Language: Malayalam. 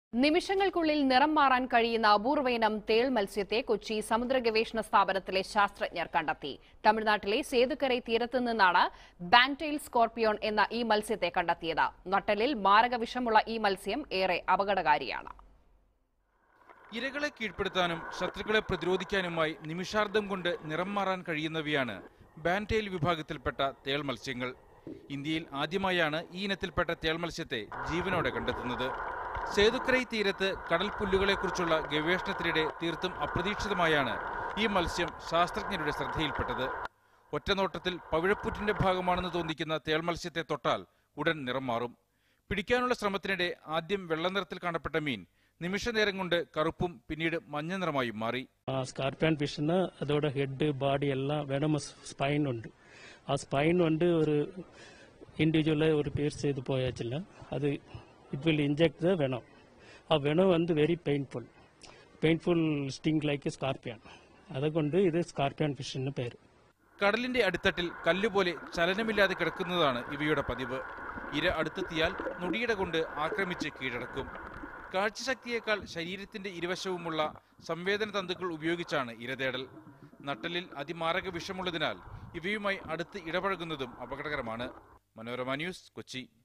നിമിഷങ്ങൾക്കുള്ളിൽ നിറം മാറാൻ കഴിയുന്ന അപൂർവ ഇനം തേൾ മത്സ്യത്തെ കൊച്ചി സമുദ്ര ഗവേഷണ സ്ഥാപനത്തിലെ ശാസ്ത്രജ്ഞർ കണ്ടെത്തി തമിഴ്നാട്ടിലെ സേതുക്കരൈ തീരത്തു നിന്നാണ് ബാൻറ്റെയിൽ സ്കോർപിയോൺ എന്ന ഈ മത്സ്യത്തെ കണ്ടെത്തിയത് നട്ടലിൽ മാരക വിഷമുള്ള ഈ മത്സ്യം ഏറെ അപകടകാരിയാണ് ഇരകളെ കീഴ്പ്പെടുത്താനും ശത്രുക്കളെ പ്രതിരോധിക്കാനുമായി നിമിഷാർദ്ധം കൊണ്ട് നിറം മാറാൻ കഴിയുന്നവയാണ് ബാൻറ്റെയിൽ വിഭാഗത്തിൽപ്പെട്ട തേൾ മത്സ്യങ്ങൾ ഇന്ത്യയിൽ ആദ്യമായാണ് ഈ ഇനത്തിൽപ്പെട്ട തേൾ മത്സ്യത്തെ ജീവനോടെ കണ്ടെത്തുന്നത് സേതുക്കരൈ തീരത്ത് കടൽ പുല്ലുകളെക്കുറിച്ചുള്ള ഗവേഷണത്തിനിടെ തീർത്തും അപ്രതീക്ഷിതമായാണ് ഈ മത്സ്യം ശാസ്ത്രജ്ഞരുടെ ശ്രദ്ധയിൽപ്പെട്ടത് ഒറ്റനോട്ടത്തിൽ പവിഴപ്പുറ്റിന്റെ ഭാഗമാണെന്ന് തോന്നിക്കുന്ന തേൾ മത്സ്യത്തെ തൊട്ടാൽ ഉടൻ നിറം മാറും പിടിക്കാനുള്ള ശ്രമത്തിനിടെ ആദ്യം വെള്ള നിറത്തിൽ കാണപ്പെട്ട മീൻ നിമിഷനേരം കൊണ്ട് കറുപ്പും പിന്നീട് മഞ്ഞ നിറമായും മാറി സ്കാർപ്പിയാൻ ഫിഷിന് അതோட ഹെഡ് ബാഡി എല്ലാം വെനമസ് സ്പൈൻ ഉണ്ട് ആ സ്പൈൻ வந்து ஒரு இண்டிவிஜுவலாக ஒரு பேர் செய்து போயாச்சுல்ல அது it will inject the venom ആ വെനം வந்து very painful painful sting like scorpion അതുകൊണ്ട് ഇത് സ്കാർപ്പിയാൻ ഫിഷ് എന്ന് പേര് കടലിന്റെ അടിത്തട്ടിൽ കല്ലുപോലെ ചലനമില്ലാതെ കിടക്കുന്നതാണ് ഇവയുടെ പതിവ് ഇര അടുത്തെത്തിയാൽ നൊടിയിട കൊണ്ട് ആക്രമിച്ച് കീഴടക്കും കാഴ്ചശക്തിയേക്കാൾ ശരീരത്തിന്റെ ഇരുവശവുമുള്ള സംവേദന തന്തുക്കൾ ഉപയോഗിച്ചാണ് ഇരതേടൽ നട്ടലിൽ അതിമാരക വിഷമുള്ളതിനാൽ ഇവയുമായി അടുത്ത് ഇടപഴകുന്നതും അപകടകരമാണ് മനോരമ ന്യൂസ് കൊച്ചി